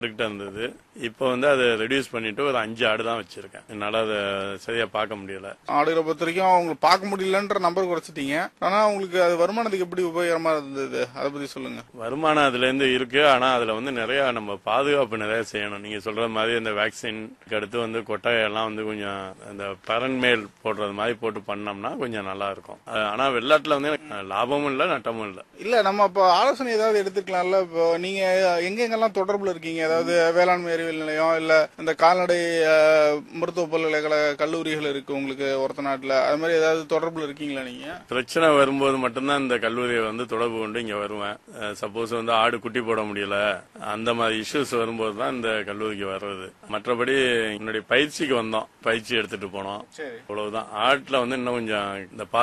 கிட்ட இருந்தது இப்போ வந்து அதை ரெடியூஸ் பண்ணிட்டு ஒரு அஞ்சு ஆடு தான் வச்சிருக்கேன் என்னால அதை சரியா பார்க்க முடியல ஆடுகளை பொறுத்த வரைக்கும் உங்களுக்கு பார்க்க முடியலன்ற நம்பர் குறைச்சிட்டீங்க ஆனா உங்களுக்கு அது வருமானத்துக்கு எப்படி உபயோகரமா இருந்தது அதை பத்தி சொல்லுங்க வருமானம் அதுல இருந்து இருக்கு ஆனா அதுல வந்து நிறைய நம்ம பாதுகாப்பு நிறைய செய்யணும் நீங்க சொல்ற மாதிரி இந்த வேக்சின்க்கு அடுத்து வந்து கொட்டாயெல்லாம் வந்து கொஞ்சம் இந்த பரன் மேல் போடுறது மாதிரி போட்டு பண்ணோம்னா கொஞ்சம் நல்லா இருக்கும் அஹ் ஆனா வெள்ளாட்டுல வந்து எனக்கு லாபமும் இல்லை நட்டமும் இல்லை இல்ல நம்ம இப்போ ஆலோசனை ஏதாவது எடுத்துக்கலாம்ல இப்போ நீங்க எங்க எங்கெல்லாம் தொடர்புல இருக்கீங்க அதாவது வேளாண்மை அறிவியல் நிலையம் இல்ல இந்த கால்நடை அஹ், மருத்துவ பல்கலைக்கழக கல்லூரிகள் இருக்கு உங்களுக்கு ஒருத்த நாட்டுல அது மாதிரி ஏதாவது தொடர்புல இருக்கீங்களா நீங்க பிரச்சனை வரும்போது மட்டும்தான் இந்த கல்லூரியை வந்து தொடர்பு கொண்டு இங்க வருவேன் சப்போஸ் வந்து ஆடு குட்டி போட முடியல அந்த மாதிரி இஷ்யூஸ் வரும்போது தான் இந்த கல்லூரிக்கு வர்றது மற்றபடி என்னுடைய பயிற்சிக்கு வந்தோம் பயிற்சி எடுத்துட்டு போனோம் சரி அவ்வளவுதான் ஆட்டுல வந்து இன்னும் கொஞ்சம் இந்த